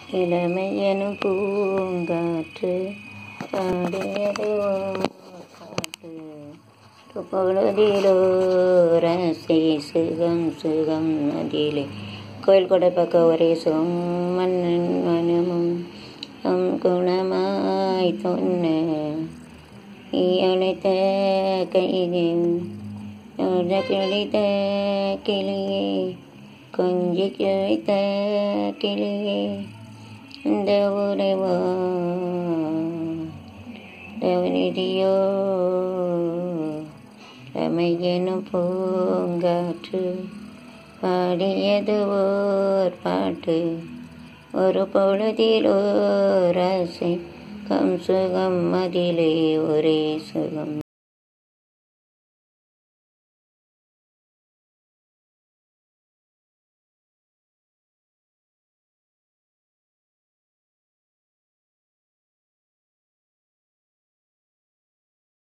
இளமையனும் பூங்காற்று பாடியதோ காற்று பொழுதிலோ ரசை சுகம் சுகம் அதிலே கோயில் கொடை பக்கம் ஒரே சுகம் மன்னன் மனமும் தம் குணமாய் சொன்ன நீ அழைத்த கையே கிழித்த கிளியே கொஞ்சி கிழித்த கிளியே இந்த உறவா தவறியோ ரமையனும் பூங்காற்று பாடியது ஓர் பாட்டு ஒரு பொழுதில் ஓர் ஆசை கம் சுகம் அதிலே ஒரே சுகம்